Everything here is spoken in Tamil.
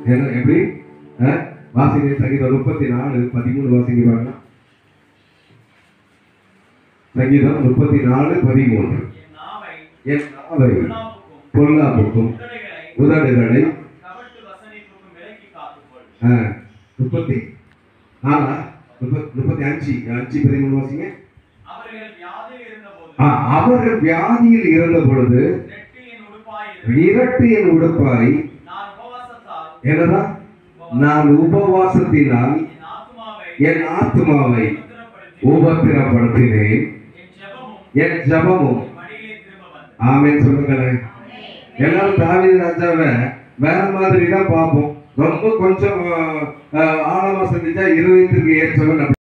என்ன எப்படி ஆ? வாசிங்க சங்கீதம் முப்பத்தி நாலு பதிமூணு வாசிங்க பாருங்க சங்கீதம் முப்பத்தி நாலு பதிமூணு என் நாவை என் நாவை பொல்லாப்புக்கும் பொல்லாப்புக்கும் உதடுகளை உதடுகளை கபட்டு வசனிப்புக்கும் விலக்கி காத்துக்கொள் ஆ, முப்பத்தி நாலா முப்பத் முப்பத்தி அஞ்சு அஞ்சு பதிமூணு வாசிங்க அவர்கள் வியாதியில் இருந்தபோது ஆ, அவர்கள் வியாதியில் இருந்த பொழுது நெற்றியின் உடுப்பாயிரு இரட்டு என் உடுப்பாய் நான் உபவாசத்தால் என்னதான் நான் உபவாசத்தினால் என் ஆத்துமாவை என் ஆத்மாவை உபத்திரப்படுத்தி உபத்திரப்படுத்தினேன் என் ஜெபமும் என் ஜபமும் என் மடியிலே திரும்ப வந்தது ஆமென் சொல்லுங்களேன் எல்லாரும் தாவீது ராஜாவை வேற மாதிரி தான் பார்ப்போம் ரொம்ப கொஞ்சம் ஆ, ஆழமா சிந்திச்சா இருதயத்திற்கு ஏற்றவன் அப்படி